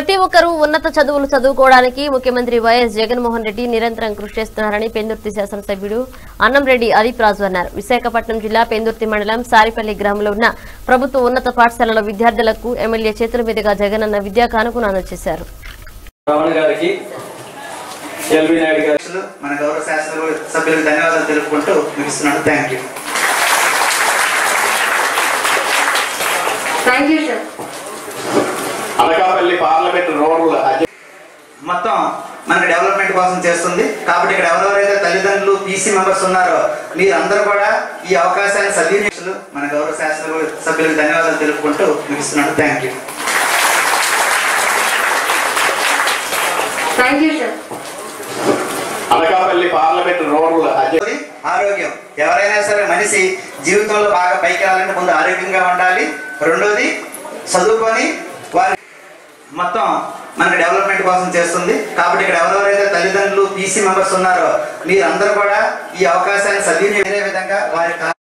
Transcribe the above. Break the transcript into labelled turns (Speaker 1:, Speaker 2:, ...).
Speaker 1: ప్రతి ఒక్కరూ ఉన్నత చదువులు చదువుకోవడానికి ముఖ్యమంత్రి వైఎస్ జగన్మోహన్ రెడ్డి నిరంతరం కృషి చేస్తున్నారని పెందుర్తి శాసనసభ్యుడు అన్నంరెడ్డి అదీప్ రాజు అన్నారు విశాఖపట్నం జిల్లా పెందుర్తి మండలం సారిపల్లి గ్రామంలో ఉన్న ప్రభుత్వ ఉన్నత పాఠశాలలో విద్యార్థులకు ఎమ్మెల్యే చేతుల మీదుగా జగనన్న విద్యా కానుకను అందజేశారు
Speaker 2: రమణ గారికి ఎల్బీ నాయుడు గారికి
Speaker 3: అధ్యక్షులు, మన గౌరవ శాసన సభ్యులకు ధన్యవాదాలు తెలుపుకుంటూ ముగిస్తున్నాను thank you
Speaker 4: thank you sir
Speaker 5: Anakapalli parliament rural అధ్యక్ష
Speaker 3: మొత్తం మనకి డెవలప్మెంట్ కోసం చేస్తుంది కాబట్టి ఇక్కడ ఎవరెవరైతే తల్లిదండ్రులు పీసీ మెంబర్స్ ఉన్నారో మీరందరూ కూడా ఈ అవకాశాన్ని సద్వినియోగస్తులు మన గౌరవ శాసన సభ్యులకు ధన్యవాదాలు తెలుపుకుంటూ ముగిస్తున్నాను thank you
Speaker 4: thank you sir
Speaker 5: Anakapalli parliament rural అధ్యక్ష
Speaker 3: రెండోది ఆరోగ్యం ఎవరైనా సరే మనిషి జీవితంలో బాగా పైకి రావాలంటే ముందు ఆరోగ్యంగా ఉండాలి రెండోది చదువుకొని వారి మొత్తం మనకి డెవలప్మెంట్ కోసం చేస్తుంది కాబట్టి ఇక్కడ ఎవరెవరైతే తల్లిదండ్రులు పీసీ మెంబర్స్ ఉన్నారో మీరందరూ కూడా ఈ అవకాశాన్ని సద్వినియోగం విధంగా వారి